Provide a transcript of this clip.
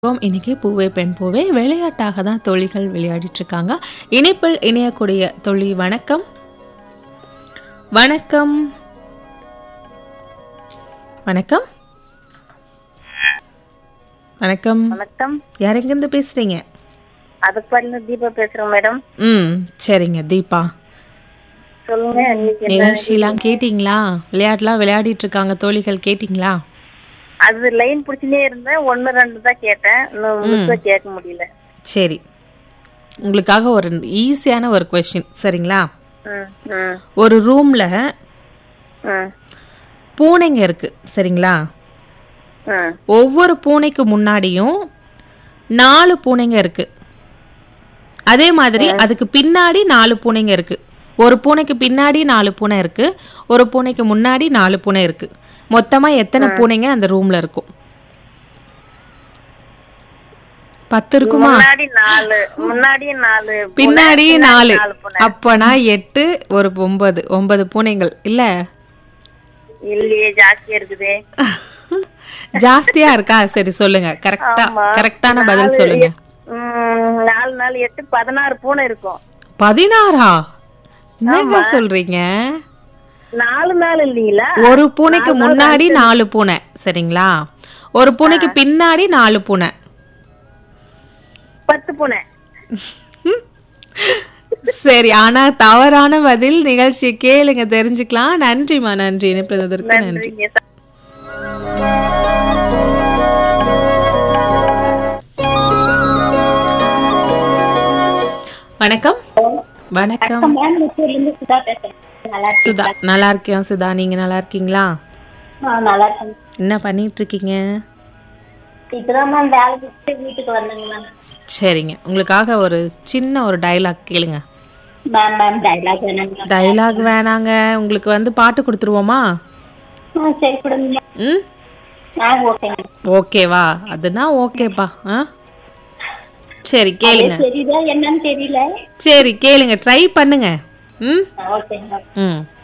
இருக்கோம். இன்னைக்கு பூவே பெண் பூவே விளையாட்டாக தான் தோழிகள் விளையாடிட்டு இருக்காங்க இணைப்பில் இணையக்கூடிய தோழி வணக்கம் வணக்கம் வணக்கம் வணக்கம் வணக்கம் யாரெங்கிருந்து பேசுறீங்க அதுக்கு தீபா பேசுறேன் மேடம் ம் சரிங்க தீபா சொல்லுங்க இன்னைக்கு என்ன நிகழ்ச்சிலாம் கேட்டிங்களா விளையாட்டுலாம் விளையாடிட்டு இருக்காங்க தோழிகள் கேட்டிங்களா அது லைன் பிடிச்சுனே இருந்தேன் ஒன்னு ரெண்டு தான் கேட்டேன் இன்னும் முழுசா கேட்க முடியல சரி உங்களுக்காக ஒரு ஈஸியான ஒரு கொஸ்டின் சரிங்களா ம், ம், ஒரு ரூம்ல ம், பூனைங்க இருக்கு சரிங்களா ம். ஒவ்வொரு பூனைக்கு முன்னாடியும் நாலு பூனைங்க இருக்கு அதே மாதிரி அதுக்கு பின்னாடி நாலு பூனைங்க இருக்கு ஒரு பூனைக்கு பின்னாடி நாலு பூனை இருக்கு ஒரு பூனைக்கு முன்னாடி நாலு பூனை இருக்கு மொத்தமா எத்தனை பூனைங்க அந்த ரூம்ல இருக்கும் பத்து இருக்குமா முன்னாடி நாலு முன்னாடி நாலு பூனை, பின்னாடி நாலு நாலு பூனை. அப்பனா எட்டு ஒரு ஒன்பது ஒன்பது பூனைகள் இல்ல இல்லையே ஜாஸ்தியா இருக்குதே ஜாஸ்தியா இருக்கா சரி சொல்லுங்க கரெக்டா ஆமா. கரெக்டான பதில் நாலு, சொல்லுங்க ம், நாலு நாலு எட்டு பதினாறு பூனை இருக்கும் பதினாறா என்னங்க சொல்றீங்க நாலு நாள் இல்லீங்களா ஒரு பூனைக்கு முன்னாடி நாலு பூனை சரிங்களா ஒரு பூனைக்கு பின்னாடி நாலு பூனை பத்து பூனை சரி ஆனா தவறான பதில் நிகழ்ச்சியை கேளுங்க தெரிஞ்சுக்கலாம் நன்றிமா நன்றி இணைப்பதற்கு நன்றி நன்றிங்க வணக்கம் வணக்கம் மேம் இருந்து சுதா பேசுறேன் நல்லா சுதா நல்லா இருக்கேன் சுதா நீங்க நல்லா இருக்கீங்களா இருக்கேன் நல்லா இருக்கேன் என்ன பண்ணிட்டு இருக்கீங்க இப்பதான் மேம் வேலை விட்டு வீட்டுக்கு வந்தேங்க மேம் சரிங்க உங்களுக்காக ஒரு சின்ன ஒரு டயலாக் கேளுங்க மேம் மேம் டைலாக் வேணுங்க டயலாக் வேணாங்க உங்களுக்கு வந்து பாட்டு கொடுத்துருவோமா ஆ சரி கொடுங்க ம் ஆ ஓகேங்க ஓகேவா அதுனா ஓகேப்பா ஆ சரி கேளுங்க தெரியுதா என்னன்னு தெரியல சரி கேளுங்க ட்ரை பண்ணுங்க ம் ஓகேங்க ம்